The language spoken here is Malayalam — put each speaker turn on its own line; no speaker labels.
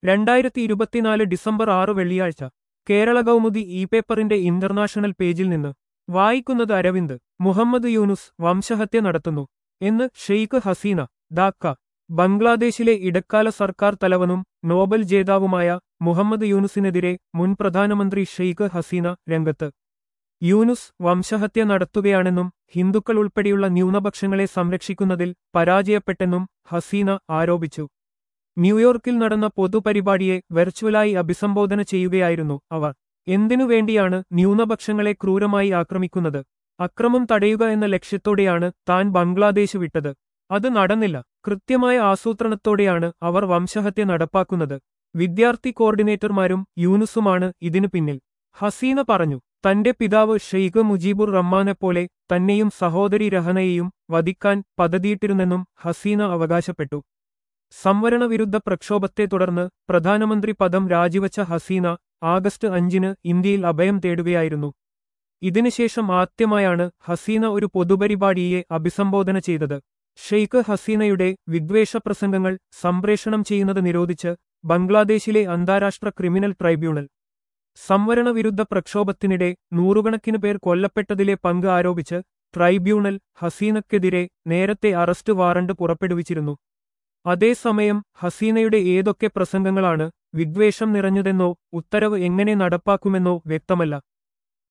രണ്ടായിരത്തി ഇരുപത്തിനാല് ഡിസംബർ ആറ് വെള്ളിയാഴ്ച കേരള കൗമുദി ഇ പേപ്പറിന്റെ ഇന്റർനാഷണൽ പേജിൽ നിന്ന് വായിക്കുന്നത് അരവിന്ദ് മുഹമ്മദ് യൂനുസ് വംശഹത്യ നടത്തുന്നു എന്ന് ഷെയ്ഖ് ഹസീന ധാക്ക ബംഗ്ലാദേശിലെ ഇടക്കാല സർക്കാർ തലവനും നോബൽ ജേതാവുമായ മുഹമ്മദ് യൂനുസിനെതിരെ മുൻ പ്രധാനമന്ത്രി ഷെയ്ഖ് ഹസീന രംഗത്ത് യൂനുസ് വംശഹത്യ നടത്തുകയാണെന്നും ഹിന്ദുക്കൾ ഉൾപ്പെടെയുള്ള ന്യൂനപക്ഷങ്ങളെ സംരക്ഷിക്കുന്നതിൽ പരാജയപ്പെട്ടെന്നും ഹസീന ആരോപിച്ചു ന്യൂയോർക്കിൽ നടന്ന പൊതുപരിപാടിയെ വെർച്വലായി അഭിസംബോധന ചെയ്യുകയായിരുന്നു അവർ എന്തിനു വേണ്ടിയാണ് ന്യൂനപക്ഷങ്ങളെ ക്രൂരമായി ആക്രമിക്കുന്നത് അക്രമം തടയുക എന്ന ലക്ഷ്യത്തോടെയാണ് താൻ ബംഗ്ലാദേശ് വിട്ടത് അത് നടന്നില്ല കൃത്യമായ ആസൂത്രണത്തോടെയാണ് അവർ വംശഹത്യ നടപ്പാക്കുന്നത് വിദ്യാർത്ഥി കോർഡിനേറ്റർമാരും യൂനുസുമാണ് ഇതിനു പിന്നിൽ ഹസീന പറഞ്ഞു തന്റെ പിതാവ് ഷെയ്ഖ് മുജീബുർ റഹ്മാനെപ്പോലെ തന്നെയും സഹോദരി രഹനയെയും വധിക്കാൻ പദ്ധതിയിട്ടിരുന്നെന്നും ഹസീന അവകാശപ്പെട്ടു സംവരണ വിരുദ്ധ പ്രക്ഷോഭത്തെ തുടർന്ന് പ്രധാനമന്ത്രി പദം രാജിവച്ച ഹസീന ആഗസ്റ്റ് അഞ്ചിന് ഇന്ത്യയിൽ അഭയം തേടുകയായിരുന്നു ഇതിനുശേഷം ആദ്യമായാണ് ഹസീന ഒരു പൊതുപരിപാടിയെ അഭിസംബോധന ചെയ്തത് ഷെയ്ഖ് ഹസീനയുടെ വിദ്വേഷ പ്രസംഗങ്ങൾ സംപ്രേഷണം ചെയ്യുന്നത് നിരോധിച്ച് ബംഗ്ലാദേശിലെ അന്താരാഷ്ട്ര ക്രിമിനൽ ട്രൈബ്യൂണൽ സംവരണ വിരുദ്ധ പ്രക്ഷോഭത്തിനിടെ നൂറുകണക്കിന് പേർ കൊല്ലപ്പെട്ടതിലെ പങ്ക് ആരോപിച്ച് ട്രൈബ്യൂണൽ ഹസീനക്കെതിരെ നേരത്തെ അറസ്റ്റ് വാറണ്ട് പുറപ്പെടുവിച്ചിരുന്നു അതേസമയം ഹസീനയുടെ ഏതൊക്കെ പ്രസംഗങ്ങളാണ് വിദ്വേഷം നിറഞ്ഞതെന്നോ ഉത്തരവ് എങ്ങനെ നടപ്പാക്കുമെന്നോ വ്യക്തമല്ല